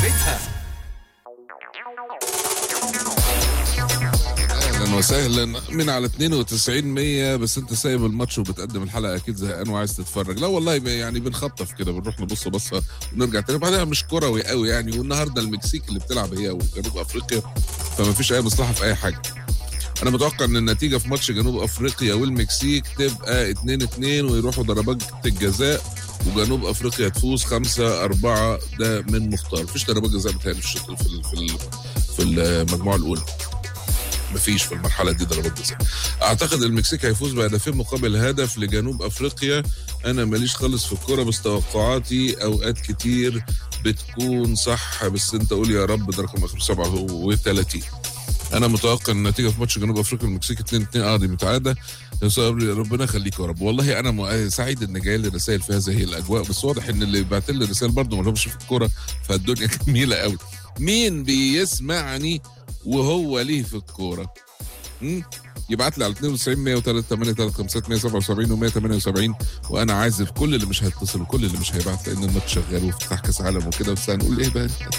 لعبتها اهلا وسهلا من على 92 100 بس انت سايب الماتش وبتقدم الحلقه اكيد زهقان وعايز تتفرج لا والله يعني بنخطف كده بنروح نبص بصه ونرجع تاني بعدها مش كروي قوي يعني والنهارده المكسيك اللي بتلعب هي وجنوب افريقيا فما فيش اي مصلحه في اي حاجه انا متوقع ان النتيجه في ماتش جنوب افريقيا والمكسيك تبقى 2 2 ويروحوا ضربات الجزاء وجنوب افريقيا تفوز 5 4 ده من مختار مفيش ضربات جزاء بتهيألي في الشوط في ال- في ال- في المجموعه الاولى مفيش في المرحله دي ضربات جزاء اعتقد المكسيك هيفوز بهدفين مقابل هدف لجنوب افريقيا انا ماليش خالص في الكوره بس توقعاتي اوقات كتير بتكون صح بس انت قول يا رب ده رقم اخر 37 انا متوقع ان النتيجه في ماتش جنوب افريقيا والمكسيك 2 2 اه دي متعاده يا صبري ربنا يخليك يا رب والله انا م- سعيد ان جاي لي رسائل في هذه الاجواء بس واضح ان اللي بعت لي رسائل برضه ما لهمش في الكوره فالدنيا جميله قوي مين بيسمعني وهو ليه في الكوره مم؟ يبعت لي على 92 103 8 177 و 178 وانا عازف كل اللي مش هيتصل وكل اللي مش هيبعت لان الماتش شغال وافتتاح كاس عالم وكده بس هنقول ايه بقى